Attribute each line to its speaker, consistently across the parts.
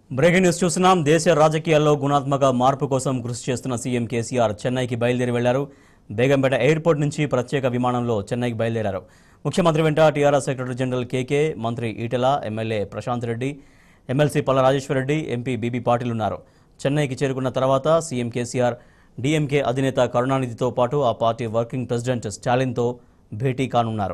Speaker 1: Breaking news చూస్తున్నాం దేశ రాజకీయాల్లో గుణాత్మక మార్పు కోసం కృషి చేస్తున్న సీఎం కేసీఆర్ చెన్నైకి బయలుదేరి వెళ్లారు బేగంపేట ఎయిర్పోర్ట్ నుంచి ప్రత్యేక విమానంలో చెన్నైకి బయలుదేరారు ముఖ్యమంత్రి వెంట టీఆర్ఎస్ సెక్రటరీ జనరల్ కేకే మంత్రి ఈటెల ఎమ్మెల్యే ప్రశాంత్ రెడ్డి ఎమ్మెల్సీ పల్ల రాజేశ్వరరెడ్డి ఎంపీ బీబీ పాటిల్ ఉన్నారు చెన్నైకి చేరుకున్న తర్వాత సీఎం కేసీఆర్ డీఎంకే అధినేత కరుణానిధితో పాటు ఆ పార్టీ వర్కింగ్ ప్రెసిడెంట్ స్టాలిన్తో భేటీ కానున్నారు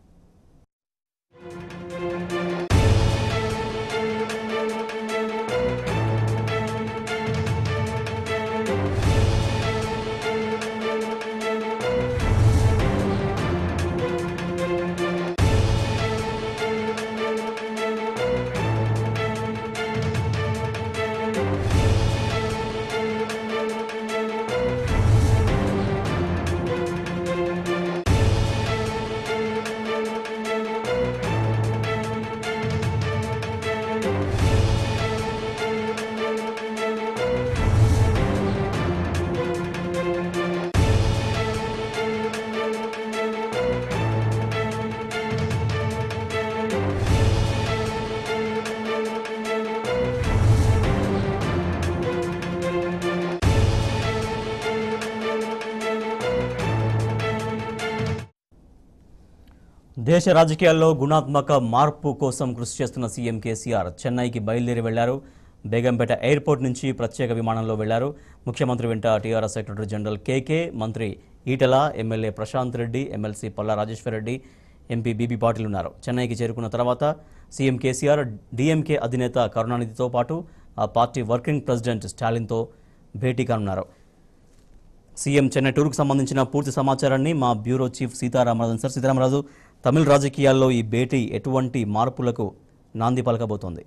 Speaker 1: దేశ రాజకీయాల్లో గుణాత్మక మార్పు కోసం కృషి చేస్తున్న సీఎం కేసీఆర్ చెన్నైకి బయలుదేరి వెళ్లారు బేగంపేట ఎయిర్పోర్ట్ నుంచి ప్రత్యేక విమానంలో వెళ్లారు ముఖ్యమంత్రి వెంట టీఆర్ఎస్ సెక్రటరీ జనరల్ కేకే మంత్రి Etela MLA Prashanth Reddy MLC Palla Rajeshwar Reddy MP BB Patil ఉన్నారు చెన్నైకి చేరుకున్న తర్వాత సీఎం కేసీఆర్ డీఎంకే అధినేత కరుణానిధితో పాటు ఆ పార్టీ వర్కింగ్ ప్రెసిడెంట్ స్టాలిన్తో భేటీ కానున్నారు సీఎం చెన్నై టూర్కు సంబంధించిన పూర్తి సమాచారాన్ని మా bureau chief Sitaramarajan sir Sitaramaraju Tamil రాజకీయాల్లో ఈ భేటీ ఎటువంటి మార్పులకు నాంది పలకబోతోంది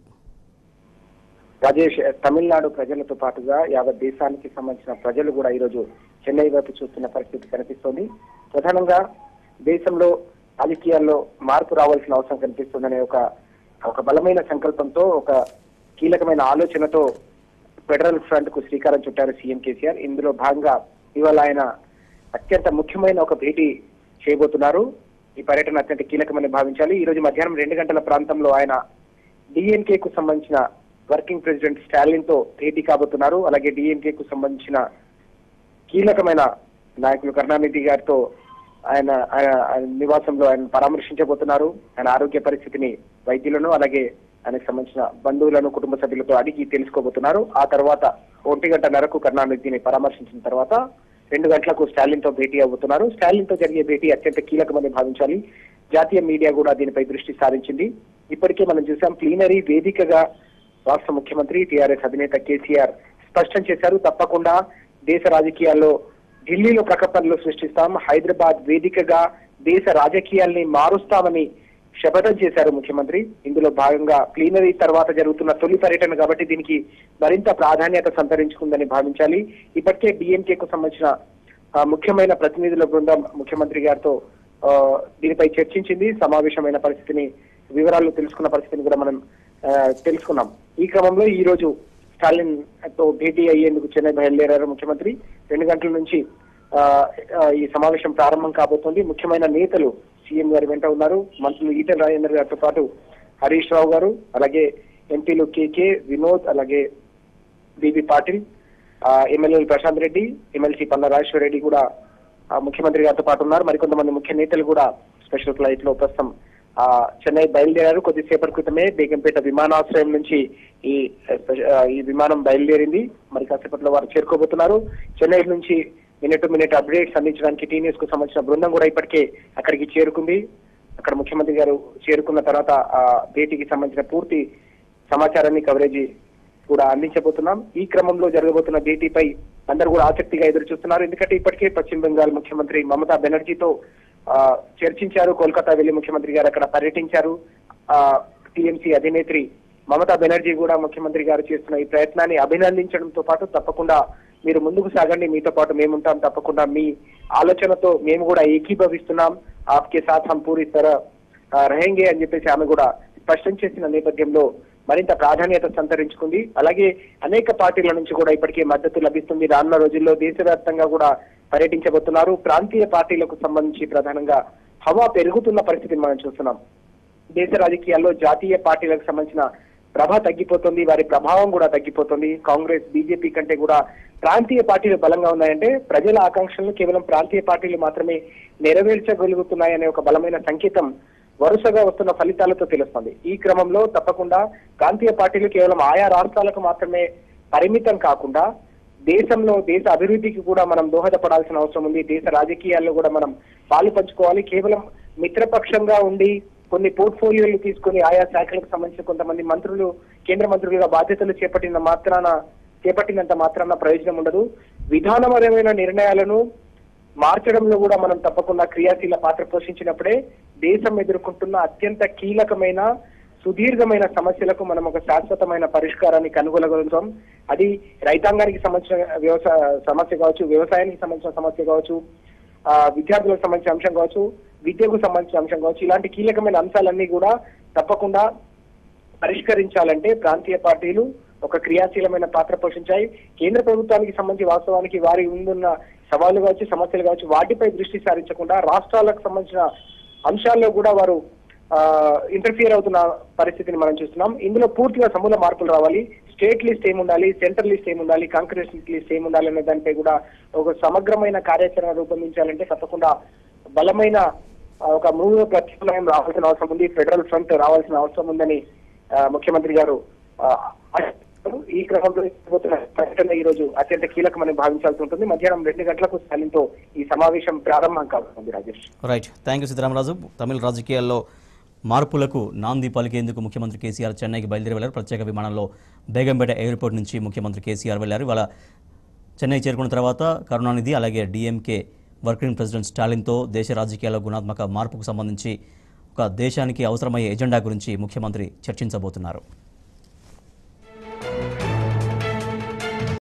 Speaker 2: రాజేష్ తమిళనాడు ప్రజలతో పాటుగా యావత్ దేశానికి సంబంధించిన ప్రజలు కూడా ఈరోజు చెన్నై వైపు చూస్తున్న పరిస్థితి కనిపిస్తోంది ప్రధానంగా దేశంలో రాజకీయాల్లో మార్పు రావాల్సిన అవసరం కనిపిస్తుందనే ఒక ఒక బలమైన సంకల్పంతో ఒక కీలకమైన ఆలోచనతో ఫెడరల్ ఫ్రంట్ కు శ్రీకారం చుట్టారు సీఎం కేసీఆర్ ఇందులో భాగంగా ఇవాళ ఆయన అత్యంత ముఖ్యమైన ఒక భేటీ చేయబోతున్నారు ఈ పర్యటన అత్యంత కీలకమని భావించాలి ఈ రోజు మధ్యాహ్నం రెండు గంటల ప్రాంతంలో ఆయన డిఎన్కే కు సంబంధించిన వర్కింగ్ ప్రెసిడెంట్ స్టాలిన్ తో భేటీ కాబోతున్నారు అలాగే డిఎన్కే కు సంబంధించిన కీలకమైన నాయకులు కరుణానిధి గారితో ఆయన ఆయన ఆయన నివాసంలో ఆయన పరామర్శించబోతున్నారు ఆయన ఆరోగ్య పరిస్థితిని వైద్యులను అలాగే ఆయనకు సంబంధించిన బంధువులను కుటుంబ సభ్యులతో అడిగి తెలుసుకోబోతున్నారు ఆ తర్వాత ఒంటి గంటన్నరకు కరుణానిధిని పరామర్శించిన తర్వాత రెండు గంటలకు స్టాలిన్ తో భేటీ అవుతున్నారు స్టాలిన్ తో జరిగే భేటీ అత్యంత కీలకమని భావించాలి జాతీయ మీడియా కూడా దీనిపై దృష్టి సారించింది ఇప్పటికే మనం చూసాం ప్లీనరీ వేదికగా రాష్ట్ర ముఖ్యమంత్రి టీఆర్ఎస్ అధినేత కేసీఆర్ స్పష్టం చేశారు తప్పకుండా దేశ రాజకీయాల్లో ఢిల్లీలో ప్రకటనలు సృష్టిస్తాం హైదరాబాద్ వేదికగా దేశ రాజకీయాల్ని మారుస్తామని శపథం చేశారు ముఖ్యమంత్రి ఇందులో భాగంగా ప్లీనరీ తర్వాత జరుగుతున్న తొలి పర్యటన కాబట్టి దీనికి మరింత ప్రాధాన్యత సంతరించుకుందని భావించాలి ఇప్పటికే డిఎంకే కు సంబంధించిన ఆ, ముఖ్యమైన ప్రతినిధుల బృందం ముఖ్యమంత్రి గారితో ఆ, దీనిపై చర్చించింది సమావేశమైన పరిస్థితిని వివరాలు తెలుసుకున్న పరిస్థితిని కూడా మనం ఆ, తెలుసుకున్నాం ఈ క్రమంలో ఈ రోజు స్టాలిన్ తో భేటీ అయ్యేందుకు చెన్నై బయలుదేరారు ముఖ్యమంత్రి రెండు గంటల నుంచి ఆ, ఆ, ఈ సమావేశం ప్రారంభం కాబోతోంది ముఖ్యమైన నేతలు సీఎం గారి వెంట ఉన్నారు మంత్రులు ఈటెల రాజేందర్ గారితో పాటు హరీష్ రావు గారు అలాగే ఎంపీలు కేకే వినోద్ అలాగే బీబీ పాటిల్ ఆ, ఎమ్మెల్యేలు ప్రశాంత్ రెడ్డి ఎమ్మెల్సీ పల్ల రాజేశ్వర రెడ్డి కూడా ఆ, ముఖ్యమంత్రి గారితో పాటు ఉన్నారు మరికొంతమంది ముఖ్య నేతలు కూడా స్పెషల్ ఫ్లైట్ లో ప్రస్తుతం ఆ, చెన్నై బయలుదేరారు కొద్దిసేపటి క్రితమే బేగంపేట విమానాశ్రయం నుంచి ఈ ఆ, ఈ విమానం బయలుదేరింది మరి కాసేపట్లో వారు చేరుకోబోతున్నారు చెన్నై నుంచి మినిట్ టు మినిట్ అప్డేట్స్ అందించడానికి టీ న్యూస్ కు సంబంధించిన బృందం కూడా ఇప్పటికే అక్కడికి చేరుకుంది అక్కడ ముఖ్యమంత్రి గారు చేరుకున్న తర్వాత ఆ భేటీకి సంబంధించిన పూర్తి సమాచారాన్ని కవరేజీ కూడా అందించబోతున్నాం ఈ క్రమంలో జరగబోతున్న భేటీపై అందరూ కూడా ఆసక్తిగా ఎదురు చూస్తున్నారు ఎందుకంటే ఇప్పటికే పశ్చిమ బెంగాల్ ముఖ్యమంత్రి మమతా బెనర్జీతో ఆ, చర్చించారు కోల్కతా వెళ్లి ముఖ్యమంత్రి గారు అక్కడ పర్యటించారు ఆ టీఎంసీ అధినేత్రి మమతా బెనర్జీ కూడా ముఖ్యమంత్రి గారు చేస్తున్న ఈ ప్రయత్నాన్ని అభినందించడంతో పాటు తప్పకుండా మీరు ముందుకు సాగండి మీతో పాటు మేముంటాం తప్పకుండా మీ ఆలోచనతో మేము కూడా ఏకీభవిస్తున్నాం ఆప్కే సాథ్ హం పూరి తర ఆ, రహేంగే అని చెప్పేసి ఆమె కూడా స్పష్టం చేసిన నేపథ్యంలో మరింత ప్రాధాన్యత సంతరించుకుంది అలాగే అనేక పార్టీల నుంచి కూడా ఇప్పటికే మద్దతు లభిస్తుంది రానున్న రోజుల్లో దేశవ్యాప్తంగా కూడా పర్యటించబోతున్నారు ప్రాంతీయ పార్టీలకు సంబంధించి ప్రధానంగా హవా పెరుగుతున్న పరిస్థితిని మనం చూస్తున్నాం దేశ రాజకీయాల్లో జాతీయ పార్టీలకు సంబంధించిన ప్రభ తగ్గిపోతుంది వారి ప్రభావం కూడా తగ్గిపోతుంది కాంగ్రెస్ బీజేపీ కంటే కూడా ప్రాంతీయ పార్టీలు బలంగా ఉన్నాయంటే ప్రజల ఆకాంక్షలను కేవలం ప్రాంతీయ పార్టీలు మాత్రమే నెరవేర్చగలుగుతున్నాయనే ఒక బలమైన సంకేతం వరుసగా వస్తున్న ఫలితాలతో తెలుస్తుంది ఈ క్రమంలో తప్పకుండా ప్రాంతీయ పార్టీలు కేవలం ఆయా రాష్ట్రాలకు మాత్రమే పరిమితం కాకుండా దేశంలో దేశ అభివృద్ధికి కూడా మనం దోహదపడాల్సిన అవసరం ఉంది దేశ రాజకీయాల్లో కూడా మనం పాలు పంచుకోవాలి కేవలం మిత్రపక్షంగా ఉండి కొన్ని పోర్ట్ఫోలియోలు తీసుకొని ఆయా శాఖలకు సంబంధించిన కొంతమంది మంత్రులు కేంద్ర మంత్రులుగా బాధ్యతలు చేపట్టిన మాత్రాన చేపట్టినంత మాత్రాన ప్రయోజనం ఉండదు విధానపరమైన నిర్ణయాలను మార్చడంలో కూడా మనం తప్పకుండా క్రియాశీల పాత్ర పోషించినప్పుడే దేశం ఎదుర్కొంటున్న అత్యంత కీలకమైన సుదీర్ఘమైన సమస్యలకు మనం ఒక శాశ్వతమైన పరిష్కారాన్ని కనుగొనగలుగుతాం అది రైతాంగానికి సంబంధించిన వ్యవసాయ సమస్య కావచ్చు వ్యవసాయానికి సంబంధించిన సమస్య కావచ్చు ఆ, విద్యార్థులకు సంబంధించిన అంశం కావచ్చు విద్యకు సంబంధించిన అంశం కావచ్చు ఇలాంటి కీలకమైన అంశాలన్నీ కూడా తప్పకుండా పరిష్కరించాలంటే ప్రాంతీయ పార్టీలు ఒక క్రియాశీలమైన పాత్ర పోషించాయి కేంద్ర ప్రభుత్వానికి సంబంధించి వాస్తవానికి వారి ముందున్న సవాళ్లు కావచ్చు సమస్యలు కావచ్చు వాటిపై దృష్టి సారించకుండా రాష్ట్రాలకు సంబంధించిన అంశాల్లో కూడా వారు ఇంటర్ఫియర్ అవుతున్న పరిస్థితిని మనం చూస్తున్నాం ఇందులో పూర్తిగా సమూల మార్పులు రావాలి స్టేట్ లిస్ట్ ఏముండాలి సెంట్రల్ లిస్ట్ ఏముండాలి కాంక్రీట్ లిస్ట్ ఏముండాలి అనే దానిపై కూడా ఒక సమగ్రమైన కార్యాచరణ రూపొందించాలంటే తప్పకుండా బలమైన ఆ, ఒక మూడు ప్రత్యామ్నాయం రావాల్సిన అవసరం ఉంది ఫెడరల్ ఫ్రంట్ రావాల్సిన అవసరం ఉందని ఆ, ముఖ్యమంత్రి గారు ఆ, ఆశిస్తున్నారు. ఈ క్రమంలో జరగబోతున్న ప్రకటన ఈ రోజు అత్యంత కీలకమని భావించాల్సి ఉంటుంది మధ్యాహ్నం రెండు గంటలకు స్థానంతో ఈ సమావేశం ప్రారంభం కానుంది Rajesh
Speaker 1: right thank you Sitaramaraju Tamil రాజకీయాల్లో మార్పులకు నాంది పలికేందుకు ముఖ్యమంత్రి కేసీఆర్ చెన్నైకి బయలుదేరి వెళ్లారు ప్రత్యేక విమానంలో బేగంపేట ఎయిర్పోర్ట్ నుంచి ముఖ్యమంత్రి కేసీఆర్ వెళ్లారు ఇవాళ చెన్నై చేరుకున్న తర్వాత కరుణానిధి అలాగే డిఎంకే వర్కింగ్ ప్రెసిడెంట్ స్టాలిన్తో దేశ రాజకీయాల్లో గుణాత్మక మార్పుకు సంబంధించి ఒక దేశానికి అవసరమయ్యే ఎజెండా గురించి ముఖ్యమంత్రి చర్చించబోతున్నారు